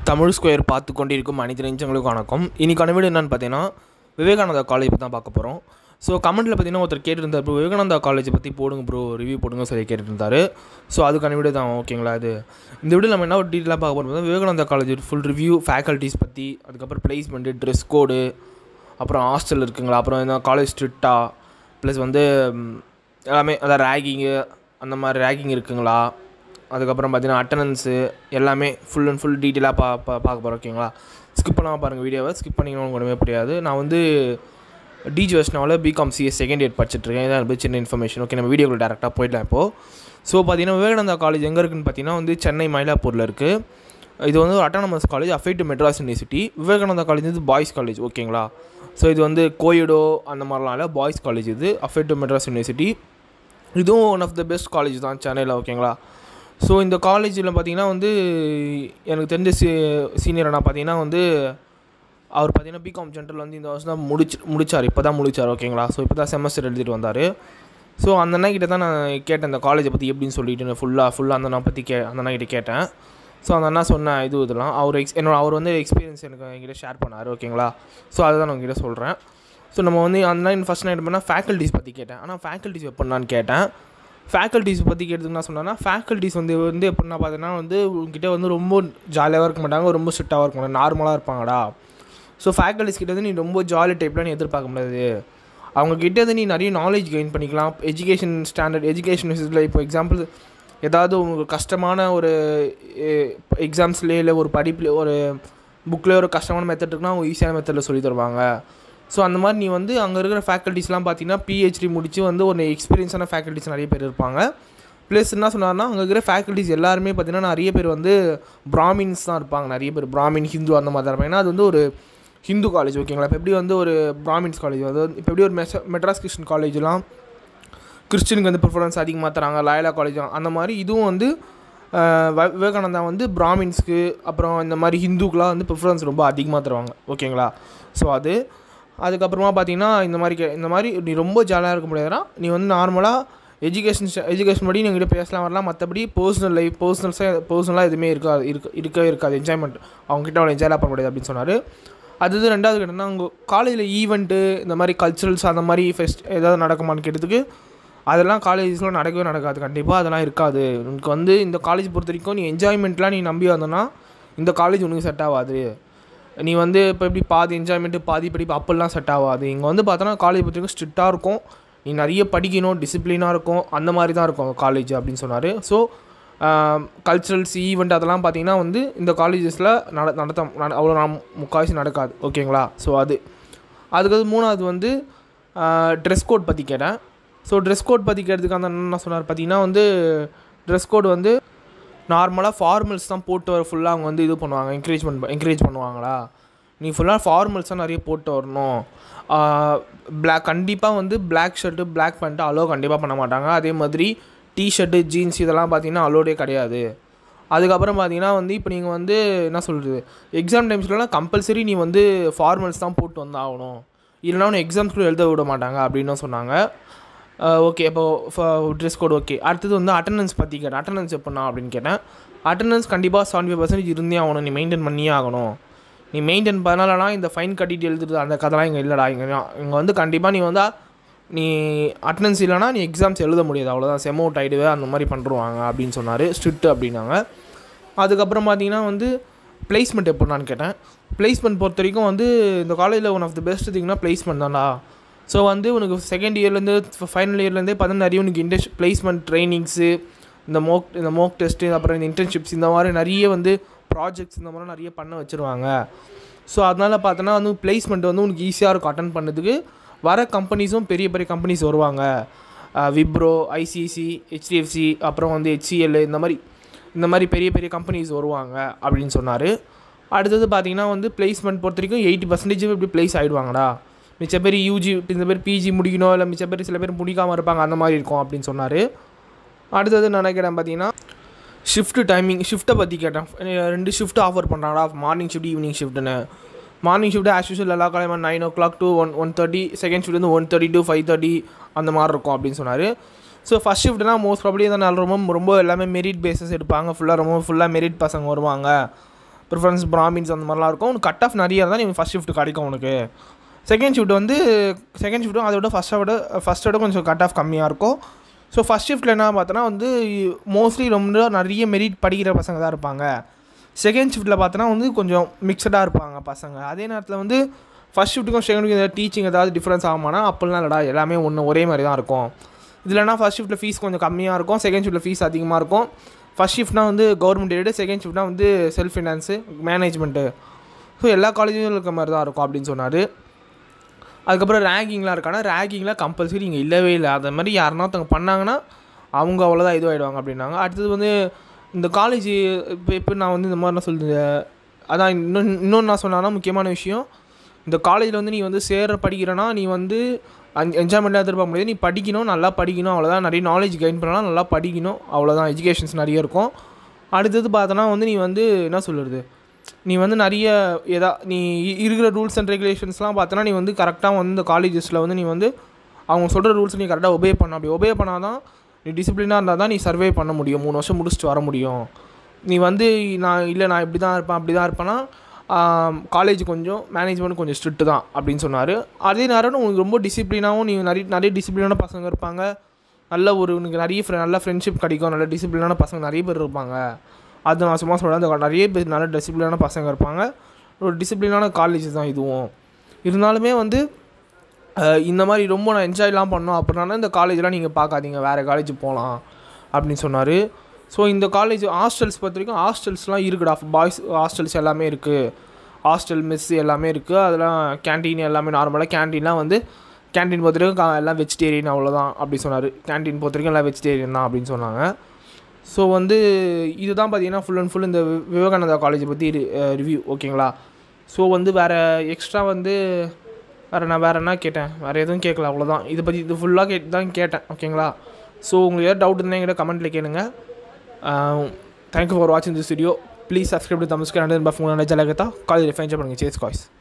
Tamil square பார்த்து கொண்டிருக்கும் அனைத்து நெஞ்சங்களுக்கும் வணக்கம் இன்னைக்கான வீடு என்னன்னு பார்த்தீங்கன்னா விவேகானந்தா காலேஜ் பற்றி தான் பார்க்க போகிறோம் ஸோ கமெண்ட்டில் பார்த்தீங்கன்னா ஒருத்தர் கேட்டிருந்தார் ப்ரோ விவேகானந்தா காலேஜ் பற்றி போடுங்க ப்ரோ ரிவ்யூ போடுங்க சொல்லி கேட்டுருந்தாரு ஸோ அதுக்கான வீடியோ தான் ஓகேங்களா இது இந்த வீடியோ நம்ம என்ன ஒரு டீட்டெயிலாக பார்க்க போகிறோம் Vivekananda college full review faculties பற்றி அதுக்கப்புறம் பிளேஸ்மெண்ட்டு ட்ரெஸ் கோடு அப்புறம் ஹாஸ்டல் இருக்குங்களா அப்புறம் என்ன காலேஜ் ஸ்ட்ரிக்டா ப்ளஸ் வந்து ம், எல்லாமே அதான் ரேகிங்கு அந்த மாதிரி ரேகிங் இருக்குங்களா அதுக்கப்புறம் பார்த்தீங்கன்னா அட்டண்டன்ஸு எல்லாமே ஃபுல் அண்ட் ஃபுல் டீட்டெயிலாக பா பா பார்க்க போகிறோம் ஓகேங்களா ஸ்கிப் பண்ணாமல் பாருங்கள் வீடியோவை ஸ்கிப் பண்ணிங்கன்னா உங்களுக்கு ஒன்றுமே புரியாது நான் வந்து டிஜி வெஸ்னாவில் பிகாம் சிஎஸ் செகண்ட் இயர் படிச்சிட்ருக்கேன் இதான் எனக்கு சின்ன இன்ஃபர்மேஷன் ஓகே நம்ம வீடியோக்குள்ள டேரெக்டாக போயிடலாம் இப்போது ஸோ பார்த்தீங்கன்னா விவேகானந்தா காலேஜ் எங்கே இருக்குன்னு பார்த்தீங்கன்னா வந்து சென்னை மயிலாப்பூரில் இருக்குது இது வந்து ஒரு autonomous college affiliated to Madras university Vivekananda college வந்து பாய்ஸ் காலேஜ் ஓகேங்களா ஸோ இது வந்து கோயிடோ அந்த மாதிரிலாம் இல்லை பாய்ஸ் காலேஜ் இது அஃபைட் டு மெட்ராஸ் யூனிவர்சிட்டி இதுவும் one of the best college தான் சென்னையில் ஓகேங்களா ஸோ இந்த காலேஜில் பார்த்தீங்கன்னா வந்து எனக்கு தெரிஞ்ச சீ சீனியர் அண்ணா பார்த்தீங்கன்னா வந்து அவர் பார்த்தீங்கன்னா பிகாம் ஜென்ரல் வந்து இந்த வருஷம் தான் முடிச்சு முடிச்சார் இப்போ தான் முடிச்சார் ஓகேங்களா ஸோ இப்போ தான் செமஸ்டர் எழுதிட்டு வந்தார் ஸோ அந்த அண்ணா கிட்ட தான் நான் கேட்டேன் இந்த காலேஜை பற்றி எப்படின்னு சொல்லிட்டு ஃபுல்லாக ஃபுல்லாக அந்த அண்ணா பற்றி கே அந்த அண்ணா கிட்ட கேட்டேன் ஸோ அந்த அண்ணா சொன்ன இது இதெல்லாம் அவர் எக்ஸ் என்னோட அவர் வந்து எக்ஸ்பீரியன்ஸ் எனக்கு என்கிட்ட ஷேர் பண்ணார் ஓகேங்களா ஸோ அதை தான் நான் உங்ககிட்ட சொல்கிறேன் ஸோ நம்ம வந்து அந்த நாள் ஃபஸ்ட் நைட் பண்ணால் ஃபேக்கல்ட்டிஸ் பற்றி கேட்டேன் ஆனால் ஃபேக்கல்ட்டிஸ் எப்படின்னான்னு கேட்டேன் ஃபேக்கல்ட்டிஸ் பற்றி கேட்டதுக்கு நான் சொன்னேன்னா ஃபேக்கல்ட்டிஸ் வந்து வந்து எப்படின்னா பார்த்தீங்கன்னா வந்து உங்ககிட்ட வந்து ரொம்ப ஜாலியாகவும் இருக்க மாட்டாங்க ரொம்ப ஸ்ட்ரிக்டாகவும் இருக்க மாட்டாங்க நார்மலாக இருப்பாங்கடா ஸோ ஃபேக்கல்ட்டிஸ் கிட்ட வந்து நீ ரொம்ப ஜாலி டைப்லாம் நீ எதிர்பார்க்க முடியாது அவங்க கிட்ட வந்து நீ நிறைய நாலேஜ் கெயின் பண்ணிக்கலாம் எஜுகேஷன் ஸ்டாண்டர்ட் எஜுகேஷன் விஷயத்தில் இப்போ எக்ஸாம்பிள் ஏதாவது உங்களுக்கு கஷ்டமான ஒரு எக்ஸாம்ஸ்லேயே இல்லை ஒரு படிப்புல ஒரு புக்கில் ஒரு கஷ்டமான மெத்தட் இருக்குன்னா அவங்க ஈஸியான மெத்தடில் சொல்லி தருவாங்க ஸோ அந்த மாதிரி நீ வந்து அங்கே இருக்கிற ஃபேக்கல்ட்டிஸ்லாம் பார்த்தீங்கன்னா பிஹெச்டி முடிச்சு வந்து ஒரு எக்ஸ்பீரியன்ஸான ஃபேக்கல்ட்டிஸ் நிறைய பேர் இருப்பாங்க ப்ளஸ் என்ன சொன்னார்னா அங்கே இருக்கிற ஃபேக்கல்ட்டிஸ் எல்லாருமே பார்த்தீங்கன்னா நிறைய பேர் வந்து பிராமின்ஸ் தான் இருப்பாங்க நிறைய பேர் பிராமின் ஹிந்து அந்த மாதிரி தான் இருப்பாங்க ஏன்னா அது வந்து ஒரு ஹிந்து காலேஜ் ஓகேங்களா இப்போ எப்படி வந்து ஒரு பிராமின்ஸ் காலேஜ் வந்து இப்போ எப்படி ஒரு மெச மெட்ராஸ் கிருஷ்ணன் காலேஜ்லாம் கிறிஸ்டினுக்கு வந்து ப்ரிஃபரன்ஸ் அதிகமாக தராங்க லாயலா காலேஜ் அந்த மாதிரி இதுவும் வந்து அஹ், வ- விவேகானந்தா வந்து பிராமின்ஸ்க்கு அப்புறம் இந்த மாதிரி ஹிந்துக்கெலாம் வந்து ப்ரிஃபரன்ஸ் ரொம்ப அதிகமாக தருவாங்க ஓகேங்களா ஸோ அது அதுக்கப்புறமா பார்த்தீங்கன்னா இந்த மாதிரி கே இந்த மாதிரி நீ ரொம்ப ஜாலியாக இருக்க முடியாதுன்னா நீ வந்து நார்மலாக எஜுகேஷன் எஜுகேஷன் படி நீங்கிட்ட பேசலாம் வரலாம் மற்றபடி பர்சனல் லைஃப் பர்சனல்ஸாக பர்சனலாக எதுவுமே இருக்காது இருக்க இருக்கவே இருக்காது என்ஜாய்மெண்ட் அவங்ககிட்ட அவ்வளோ என்ஜாய்லாம் பண்ண முடியாது அப்படின்னு சொன்னார் அது இது ரெண்டாவது கேட்டோம்னா உங்கள் காலேஜில் ஈவெண்ட்டு இந்த மாதிரி கல்ச்சுரல்ஸ் அந்த மாதிரி ஃபெஸ்ட் ஏதாவது நடக்குமான்னு கேட்டதுக்கு அதெல்லாம் காலேஜஸில் நடக்கவே நடக்காது கண்டிப்பாக அதெல்லாம் இருக்காது உனக்கு வந்து இந்த காலேஜ் பொறுத்த வரைக்கும் நீ என்ஜாய்மெண்ட்லாம் நீ நம்பி வந்தோன்னா இந்த காலேஜ் உனக்கு செட் ஆகாது நீ வந்து இப்போ எப்படி பாதி என்ஜாய்மெண்ட்டு பாதி படிப்பு அப்பெல்லாம் செட் ஆகாது இங்கே வந்து பார்த்தோன்னா காலேஜ் பொறுத்த வரைக்கும் ஸ்ட்ரிக்டாக இருக்கும் நீ நிறைய படிக்கணும் டிசிப்ளினாக இருக்கும் அந்த மாதிரி தான் இருக்கும் காலேஜ் அப்படின்னு சொன்னார் ஸோ கல்ச்சுரல்ஸ் ஈவெண்ட் அதெல்லாம் பார்த்தீங்கன்னா வந்து இந்த காலேஜஸில் நட நடத்த நட- அவ்வளோ நான் முக்கால்வாசி நடக்காது ஓகேங்களா ஸோ அது அதுக்கு மூணாவது வந்து ட்ரெஸ் கோட் பற்றி கேட்டேன் ஸோ ட்ரெஸ் கோட் பற்றி கேட்டதுக்கு அந்த அண்ணன் என்ன சொன்னார் பார்த்தீங்கன்னா வந்து ட்ரெஸ் கோட் வந்து நார்மலாக ஃபார்மல்ஸ் தான் போட்டு வர ஃபுல்லாக அவங்க வந்து இது பண்ணுவாங்க என்கரேஜ்மெண்ட் என்கரேஜ் பண்ணுவாங்களா நீ ஃபுல்லாக ஃபார்மல்ஸ் தான் நிறைய போட்டு வரணும் பிளாக் கண்டிப்பாக வந்து Black shirt Black pant allow கண்டிப்பாக பண்ண மாட்டாங்க அதே மாதிரி டிஷர்ட்டு ஜீன்ஸ் இதெல்லாம் பார்த்தீங்கன்னா அலோடே கிடையாது அதுக்கப்புறம் பார்த்தீங்கன்னா வந்து இப்போ நீங்கள் வந்து என்ன சொல்கிறது எக்ஸாம் டைம்ஸ்லலாம் கம்பல்சரி நீ வந்து ஃபார்மல்ஸ் தான் போட்டு வந்தாகணும் இல்லைனா உன்னை எக்ஸாம்ஸ் கூட எழுத விட மாட்டாங்க அப்படின்னு சொன்னாங்க ஓகே இப்போ ட்ரெஸ் கோட் ஓகே அடுத்தது வந்து அட்டண்டன்ஸ் பற்றி கேட்டேன் அட்டண்டன்ஸ் எப்படின்னா அப்படின்னு கேட்டேன் அட்டண்டன்ஸ் கண்டிப்பாக செவன்டி ஃபைவ் பர்சன்டேஜ் இருந்தே ஆகணும் நீ மெயின்டைன் பண்ணியே ஆகணும் நீ மெயின்டைன் பண்ணலைனா இந்த ஃபைன் கட்டிட்டு எழுதுறது அந்த கதைலாம் இங்கே இல்லைடா இங்கே இங்கே வந்து கண்டிப்பாக நீ வந்து நீ அட்டண்டன்ஸ் இல்லைனா நீ எக்ஸாம்ஸ் எழுத முடியாது அவ்வளோதான் செம் அவுட் ஆகிடுவே அந்த மாதிரி பண்ணுருவாங்க அப்படின்னு சொன்னார் ஸ்ட்ரிக்ட் அப்படின்னாங்க அதுக்கப்புறம் பார்த்தீங்கன்னா வந்து பிளேஸ்மெண்ட் எப்படின்னான்னு கேட்டேன் பிளேஸ்மெண்ட் பொறுத்த வரைக்கும் வந்து இந்த காலேஜில் ஒன் ஆஃப் த பெஸ்ட் திங்னா பிளேஸ்மெண்ட் தான்டா ஸோ வந்து உனக்கு செகண்ட் இயர்லேருந்து ஃபைனல் இயர்லேருந்தே பார்த்தீங்கன்னா நிறைய உனக்கு இண்டஸ் பிளேஸ்மெண்ட் ட்ரைனிங்ஸு இந்த மோக் இந்த மோக் டெஸ்ட்டு அப்புறம் இந்த இன்டர்ன்ஷிப்ஸ் இந்த மாதிரி நிறைய வந்து ப்ராஜெக்ட்ஸ் இந்த மாதிரி நிறைய பண்ண வச்சுருவாங்க ஸோ அதனால் பார்த்தோன்னா வந்து பிளேஸ்மெண்ட் வந்து உனக்கு ஈஸியாக இருக்கும் அட்டன் பண்ணதுக்கு வர கம்பெனிஸும் பெரிய பெரிய கம்பெனிஸ் வருவாங்க விப்ரோ ஐசிசி ஹெச்டிஎஃப்சி அப்புறம் வந்து ஹெச்சிஎல் இந்த மாதிரி இந்த மாதிரி பெரிய பெரிய கம்பெனிஸ் வருவாங்க அப்படின்னு சொன்னார் அடுத்தது பார்த்தீங்கன்னா வந்து பிளேஸ்மெண்ட் பொறுத்த வரைக்கும் எயிட்டி பர்சன்டேஜ் இப்படி ப்ளேஸ் ஆகிடுவாங்கடா மிச்ச பேர் யூஜி இந்த பேர் பிஜி முடிக்கணும் இல்லை மிச்ச பேர் சில பேர் முடிக்காமல் இருப்பாங்க அந்த மாதிரி இருக்கும் அப்படின்னு சொன்னார் அடுத்தது நான் நினைக்கிறேன் பார்த்தீங்கன்னா ஷிஃப்ட் டைமிங் ஷிஃப்ட்டை பற்றி கேட்டேன் அஹ் ரெண்டு ஷிஃப்ட் ஆஃபர் பண்ணுறாங்கடா மார்னிங் ஷிஃப்ட் ஈவினிங் ஷிஃப்ட்டுன்னு மார்னிங் ஷிஃப்ட் ஆஸ் யூஷுவல் எல்லா காலையும் nine o'clock to one one thirty second shift வந்து one thirty to five thirty அந்த மாதிரி இருக்கும் அப்படின்னு சொன்னார் ஸோ ஃபஸ்ட் ஷிஃப்ட்னா மோஸ்ட் ப்ராபப்ளி தான் நல்ல ரொம்ப ரொம்ப எல்லாமே மெரிட் பேஸஸ் எடுப்பாங்க ஃபுல்லாக ரொம்ப ஃபுல்லாக மெரிட் பசங்க வருவாங்க ப்ரிஃபரன்ஸ் பிராமின்ஸ் அந்த மாதிரிலாம் இருக்கும் உனக்கு கட் ஆஃப் நிறைய இருந்தால் நீ ஃபஸ்ட் ஷிஃப்ட் கிடைக்கும் உனக்கு செகண்ட் ஷிஃப்ட் வந்து செகண்ட் ஷிஃப்ட்டும் அதை விட ஃபஸ்ட்டை விட ஃபஸ்ட்டை விட கொஞ்சம் கட் ஆஃப் கம்மியாக இருக்கும் ஸோ ஃபஸ்ட் ஷிஃப்ட்டில் என்ன பார்த்தோன்னா வந்து மோஸ்ட்லி ரொம்ப நிறைய மெரிட் படிக்கிற பசங்க தான் இருப்பாங்க செகண்ட் ஷிஃப்ட்டில் பார்த்தோன்னா வந்து கொஞ்சம் மிக்சடாக இருப்பாங்க பசங்க அதே நேரத்தில் வந்து ஃபஸ்ட் ஷிஃப்ட்டுக்கும் செகண்ட் ஏதாவது டீச்சிங் ஏதாவது டிஃப்ரென்ஸ் ஆகுமானா அப்படிலாம் இல்லைடா எல்லாமே ஒன்று ஒரே மாதிரி தான் இருக்கும் இதுலனா ஃபஸ்ட் ஷிஃப்ட்டில் ஃபீஸ் கொஞ்சம் கம்மியாக இருக்கும் செகண்ட் ஷிஃப்ட்டில் ஃபீஸ் அதிகமாக இருக்கும் ஃபஸ்ட் ஷிஃப்ட்னா வந்து கவர்மெண்ட் எய்டு செகண்ட் ஷிஃப்ட்னா வந்து செல்ஃப் ஃபினான்ஸு மேனேஜ்மெண்ட்டு ஸோ எல்லா காலேஜும் இருக்க மாதிரி தான் இருக்கும் அப்படின்னு சொன்னார் அதுக்கப்புறம் ரேங்கிங்லாம் இருக்கானா ரேங்கிங்லாம் கம்பல்சரி இங்கே இல்லவே இல்லை அது மாதிரி யாருன்னா ஒருத்தவங்க பண்ணாங்கன்னா அவங்க அவ்வளோதான் இதுவாகிடுவாங்க அப்படின்னாங்க அடுத்தது வந்து இந்த காலேஜ் இப்போ இப்போ நான் வந்து இந்த மாதிரி நான் சொல்லுது அதான் இன்னொன்று இன்னொன்று நான் சொன்னேன்னா முக்கியமான விஷயம் இந்த காலேஜில் வந்து நீ வந்து சேர படிக்கிறேன்னா நீ வந்து என்ஜாய்மெண்ட்டாக எதிர்பார்க்க முடியாது நீ படிக்கணும் நல்லா படிக்கணும் அவ்வளோதான் நிறைய நாலேஜ் கெயின் பண்ணலாம் நல்லா படிக்கணும் அவ்வளோதான் எஜுகேஷன்ஸ் நிறைய இருக்கும் அடுத்தது பார்த்தோன்னா வந்து நீ வந்து என்ன சொல்கிறது நீ வந்து நிறைய எதா நீ இ- இருக்கிற ரூல்ஸ் அண்ட் ரெகுலேஷன்ஸ்லாம் பார்த்தோன்னா நீ வந்து கரெக்டாக வந்து இந்த காலேஜஸில் வந்து நீ வந்து அவங்க சொல்கிற ரூல்ஸ் நீ கரெக்டாக ஒபே பண்ண அப்படி ஒபே பண்ணால் தான் நீ டிசிப்ளினாக இருந்தால் தான் நீ சர்வே பண்ண முடியும் மூணு வருஷம் முடிச்சுட்டு வர முடியும் நீ வந்து நான் இல்லை நான் இப்படி தான் இருப்பேன் அப்படி தான் இருப்பேன்னா காலேஜ் கொஞ்சம் மேனேஜ்மெண்ட் கொஞ்சம் ஸ்ட்ரிக்ட்டு தான் அப்படின்னு சொன்னார் அதே நேரம் உனக்கு ரொம்ப டிசிப்ளினாகவும் நீ நிறைய நிறைய டிசிப்ளினான பசங்க இருப்பாங்க நல்ல ஒரு உனக்கு நிறைய ஃப்ரெ நல்ல ஃப்ரெண்ட்ஷிப் கிடைக்கும் நல்ல டிசிப்ளினான பசங்க நிறைய பேர் இருப்பாங்க அது நான் சும்மா சொல்கிறேன் அந்த நிறைய பேர் நல்ல டிசிப்ளினான பசங்க இருப்பாங்க ஒரு டிசிப்ளினான காலேஜ் தான் இதுவும் இருந்தாலுமே வந்து அஹ், இந்த மாதிரி ரொம்ப நான் என்ஜாய்லாம் பண்ணோம் அப்படின்னா இந்த காலேஜ்லாம் நீங்கள் பார்க்காதீங்க வேறு காலேஜ் போகலாம் அப்படின்னு சொன்னார் ஸோ இந்த காலேஜ் ஹாஸ்டல்ஸ் பொறுத்த வரைக்கும் ஹாஸ்டல்ஸ்லாம் இருக்குடா பாய்ஸ் ஹாஸ்டல்ஸ் எல்லாமே இருக்குது ஹாஸ்டல் மெஸ் எல்லாமே இருக்குது அதெல்லாம் கேண்டீன் எல்லாமே நார்மலாக கேண்டீன்லாம் வந்து கேண்டீன் பொறுத்த வரைக்கும் கா- எல்லாம் வெஜிடேரியன் அவ்வளோதான் அப்படி சொன்னார் கேண்டீன் பொறுத்த வரைக்கும் எல்லாம் வெஜிடேரியன் தான் அப்படின்னு சொன்னாங்க ஸோ வந்து இதுதான் பார்த்தீங்கன்னா ஃபுல் அண்ட் ஃபுல் இந்த வி- விவேகானந்தா காலேஜை பற்றி ரிவ்யூ ஓகேங்களா ஸோ வந்து வேறு எக்ஸ்ட்ரா வந்து வேறு நான் வேறு என்ன கேட்டேன் வேறு எதுவும் கேட்கல அவ்வளோதான் இதை பற்றி இது ஃபுல்லாக கேட்டு தான் கேட்டேன் ஓகேங்களா ஸோ உங்களுக்கு ஏதாவது டவுட் இருந்தால் என்கிட்ட கமெண்ட்டில் கேளுங்க தேங்க்யூ ஃபார் வாட்சிங் this video please subscribe to தமிழ்ஸ்க்கு அண்ட் பஃப் ஜலகத்தா காலேஜ் ஃபைன் பண்ணுங்கள் சேஸ் காய்ஸ்